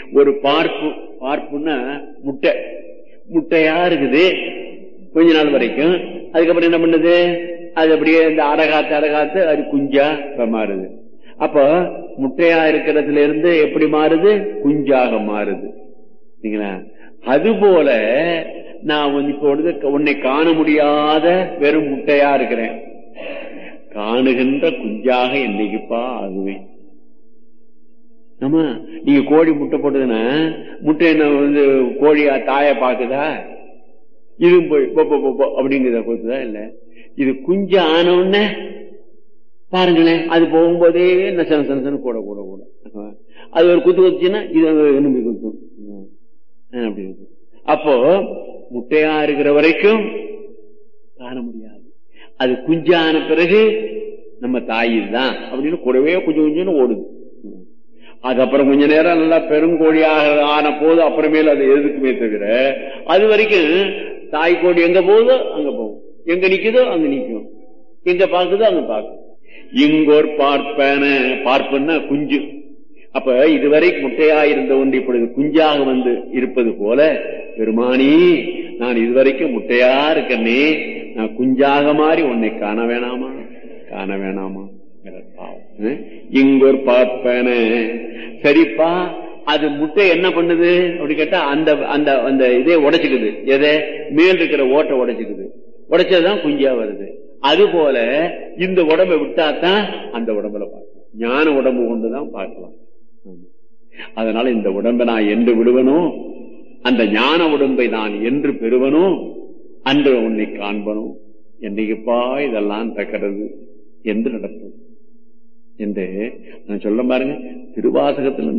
ஒரு பார்ப்பு பார்ப்புன்னா முட்டை முட்டையா இருக்குது கொஞ்ச நாள் வரைக்கும் அதுக்கப்புறம் என்ன பண்ணுது அது அப்படியே இந்த அடகாத்து அடகாத்து அது குஞ்சா இப்ப மாறுது அப்போ முட்டையா இருக்கிறதுல இருந்து எப்படி மாறுது குஞ்சாக மாறுது சரிங்களா அதுபோல நான் வந்து இப்போ வந்து உன்னை காண முடியாத வெறும் முட்டையா இருக்கிறேன் காணுகின்ற குஞ்சாக என்னைக்குப்பா ஆகுவேன் ஆமா நீங்க கோழி முட்டை போட்டதுன்னா முட்டை என்ன வந்து கோழியா தாய பாக்குதா இது போய் பொப்ப பொப்ப அப்படிங்கிறத பொறுத்துதா இல்ல இது குஞ்சு ஆன உடனே பாருங்களேன் அது போகும்போதே நசன சனசன கூட கூட கூட அது ஒரு குத்து குத்துச்சுன்னா இது அங்க எலும்பி குத்தும் அப்படி இருக்கும் அப்போ முட்டையா இருக்கிற வரைக்கும் காண முடியாது அது குஞ்சான பிறகு நம்ம தாயில் தான் அப்படின்னு கூடவே கொஞ்சம் கொஞ்சம் ஓடுது அதுக்கப்புறம் கொஞ்ச நேரம் நல்லா பெருங்கோழியாக ஆன போது அப்புறமேல அது எதுக்குமே தவிர அது வரைக்கும் தாய் கோழி எங்க போகுதோ அங்க போகும் எங்க நிக்குதோ அங்க நிக்கும் எங்க பாக்குதோ அங்க பார்க்கும் இங்கோர் பார்ப்பன பார்ப்பன்னா குஞ்சு அப்ப இதுவரை முட்டையா இருந்த ஒன்று இப்பொழுது குஞ்சாக வந்து இருப்பது போல பெருமானி நான் இதுவரைக்கும் முட்டையா இருக்கனே நான் குஞ்சாக மாறி உன்னை காண வேணாமா காண வேணாமா இங்கொரு பார்ப்பன சரிப்பா அது முட்டை என்ன பண்ணுது அப்படி கேட்டா அந்த அந்த அந்த இதே உடைச்சுக்குது எதை மேல் இருக்கிற ஓட்டை உடைச்சுக்குது உடைச்சதுதான் குஞ்சா வருது அது போல இந்த உடம்பை விட்டாதான் அந்த உடம்புல பார்க்கலாம் ஞான உடம்பு கொண்டுதான் பார்க்கலாம் அதனால இந்த உடம்பை நான் என்று விடுவனோ அந்த ஞான உடம்பை நான் என்று பெறுவனோ அன்று உன்னை காண்பனோ என்னைக்குப்பா இதெல்லாம் நடக்கிறது என்று நடக்கும் என்று நான் சொல்ல பாருங்க திருவாசகத்தில்